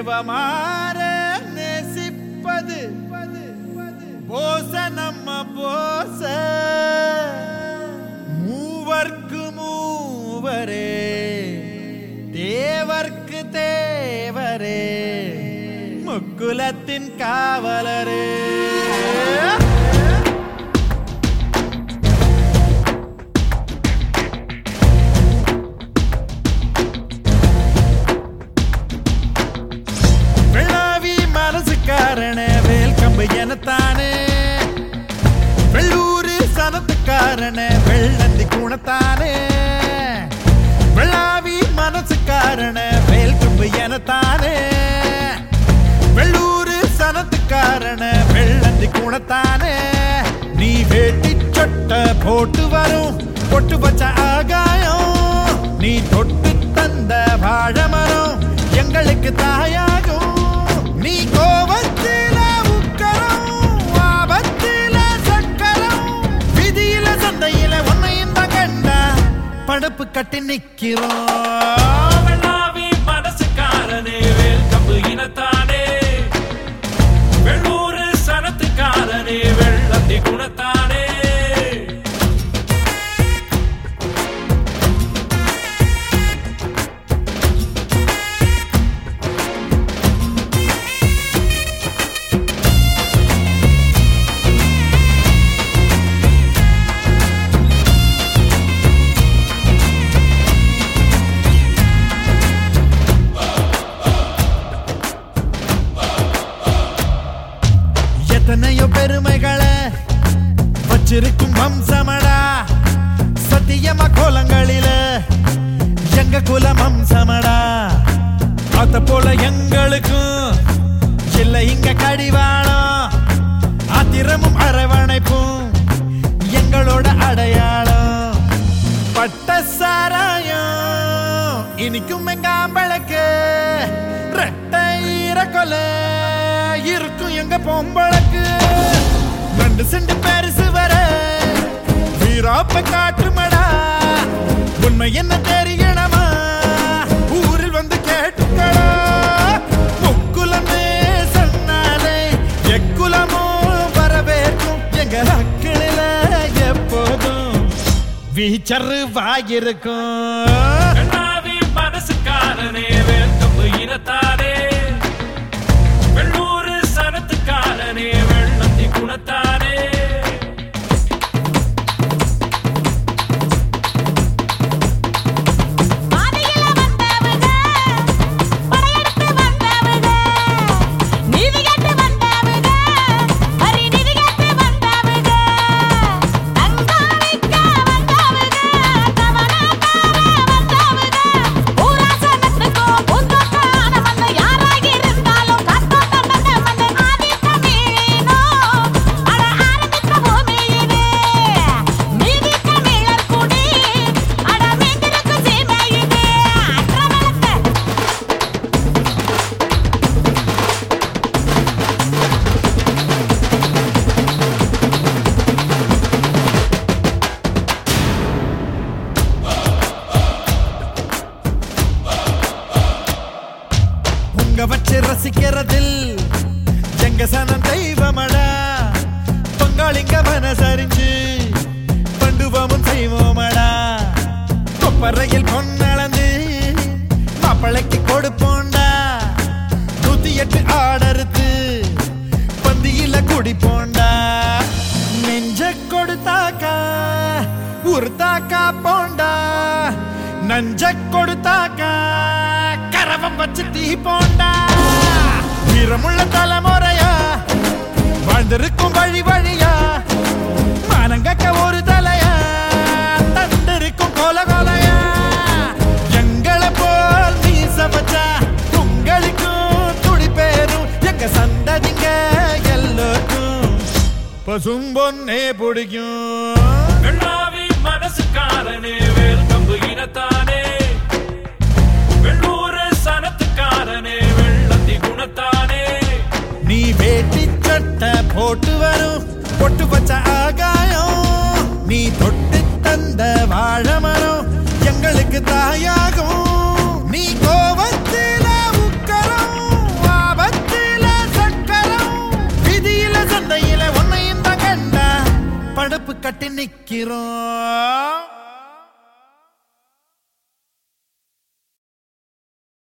தேவமாற நேசிப்பது போச நம்ம போச மூவர்க்கு மூவரே தேவர்க்கு தேவரே முக்குலத்தின் காவலரே வெள்ளாவி மனசுக்காரன வேல் கம்பு எனத்தானே வெள்ளூரு சனத்துக்காரன வெள்ளந்தி குணத்தானே வெள்ளாவி மனசுக்காரன வேல் கம்பு எனத்தானே வெள்ளூரு சனத்துக்காரன வெள்ளந்தி குணத்தானே நீ வேட்டி சொட்ட போட்டு வரும் பொட்டு வச்ச ஆகாயம் நீ தொட்டு தந்த வாழமரம் எங்களுக்கு தாயாகும் நீ கோபத்தில உக்கரம் ஆபத்தில சக்கரம் விதியில சந்தையில உன்னையும் தான் கண்டா படுப்பு கட்டி நிக்கிறோம் வெள்ளாவி மனசுக்காரனே வேல் கம்பு இனத்தானே வெள்ளூரு சனத்துக்காரனே வெள்ளந்தி குணத்தானே எத்தனையோ பெருமைகளை வச்சிருக்கும் வம்சமடா சத்தியமா கோலங்களில எங்க குல வம்சமடா அத போல எங்களுக்கும் இல்ல இங்க கடிவாளம் ஆத்திரமும் அரவணைப்பும் எங்களோட அடையாளம் பட்ட சாராயம் இனிக்கும் எங்க ஆம்பளுக்கு ரெட்டை கொலை இருக்கும் எங்க பொம்பளுக்கு ரெண்டு செண்டு பெருசு வர வீராப்ப காட்டுமடா உண்மை என்ன தெரியணுமா ஊரில் வந்து கேட்டுக்கடா முக்குலமே சொன்னாலே எக்குலமோ வரவேற்கும் எங்க அக்கிளில எப்போதும் வீச்சரு வாயிருக்கும் வெள்ளாவி மனசுக்காரனே வேல் கம்பு இனத்தானே வெள்ளூரு சனத்துக்காரனே வெள்ளந்தி குணத்தானே பாதையில வந்தவங்க படையெடுத்து வந்தவங்க நீதி கேட்டு வந்தவங்க வரி நிதி கேட்டு வந்தவங்க தங்கம் விற்க வந்தவங்க தவணக்கார வந்தவங்க ஊராசனத்துக்கும் பூந்தோட்டான வந்து யாராக இருந்தாலும் காத்தோட்டம் வந்த வந்து ஆதி தமிழினோ அட ஆரம்பித்த பூமியிலே நீதி தமிழர் குடி அட மீண்டிருக்கு சீமையிலே அற்றவளத்தை உங்க வச்சு ரசிக்கிறதில் எங்க சனம் தெய்வமடா பங்காளிங்க மனசறிஞ்சு பண்டுவமும் செய்வோமடா கொப்பரையில் பொன்னளந்து மாப்பிளைக்கு கொடுப்போண்டா நூத்தி எட்டு ஆடறுத்து பந்தியில குடிப்போண்டா நெஞ்ச கொடுத்தாக்கா உருத்தாக்கா போண்டா நஞ்ச கொடுத்தாக்கா கரவம் வச்சு தீ போண்டா வீரமுள்ள தலைமுறையா வாழ்ந்திருக்கும் வழி வழியா மானங்கக்க ஒரு தலையா தந்திருக்கும் கோல கோலையா எங்களை போல் நீ சமைச்சா உங்களுக்கும் துடி பேரும் எங்க சந்ததிங்க எல்லோருக்கும் பசும்பொன்னே பிடிக்கும் வெள்ளாவி மனசுக்காரனே வேல் கம்பு இனத்தானே வெள்ளூரு சனத்துக்காரனே வெள்ளந்தி குணத்தானே நீ வேட்டி சட்டை போட்டு வரும் பொட்டு வச்ச ஆகாயம் நீ தொட்டு தந்த வாழமரம் எங்களுக்கு தாயாகும் நீ கோவத்தில உக்கரம் கட்டி நிக்கிறோம்